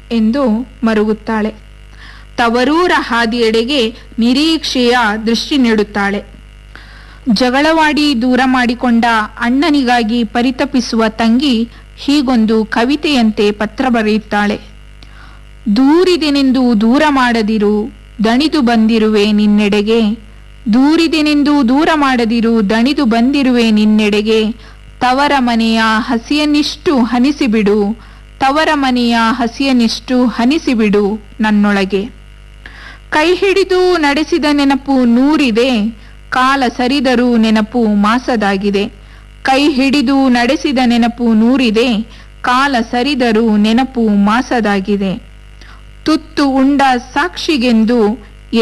ಎಂದು ಮರುಗುತ್ತಾಳೆ ತವರೂರ ಹಾದಿಯೆಡೆಗೆ ನಿರೀಕ್ಷೆಯ ದೃಷ್ಟಿ ನೀಡುತ್ತಾಳೆ ಜಗಳವಾಡಿ ದೂರ ಮಾಡಿಕೊಂಡ ಅಣ್ಣನಿಗಾಗಿ ಪರಿತಪಿಸುವ ತಂಗಿ ಹೀಗೊಂದು ಕವಿತೆಯಂತೆ ಪತ್ರ ಬರೆಯುತ್ತಾಳೆ ದೂರಿದೆನೆಂದು ದೂರ ಮಾಡದಿರು ದಣಿದು ಬಂದಿರುವೆ ನಿನ್ನೆಡೆಗೆ ದೂರಿದೆನೆಂದು ದೂರ ಮಾಡದಿರು ದಣಿದು ಬಂದಿರುವೆ ನಿನ್ನೆಡೆಗೆ ತವರ ಮನೆಯ ಹಸಿಯನ್ನಿಷ್ಟು ಹನಿಸಿಬಿಡು ತವರ ಮನೆಯ ಹಸಿಯನ್ನಿಷ್ಟು ಹನಿಸಿಬಿಡು ನನ್ನೊಳಗೆ ಕೈ ಹಿಡಿದು ನಡೆಸಿದ ನೆನಪು ನೂರಿದೆ ಕಾಲ ಸರಿದರೂ ನೆನಪು ಮಾಸದಾಗಿದೆ ಕೈ ಹಿಡಿದು ನಡೆಸಿದ ನೆನಪು ನೂರಿದೆ ಕಾಲ ಸರಿದರೂ ನೆನಪು ಮಾಸದಾಗಿದೆ ತುತ್ತು ಉಂಡ ಸಾಕ್ಷಿಗೆಂದು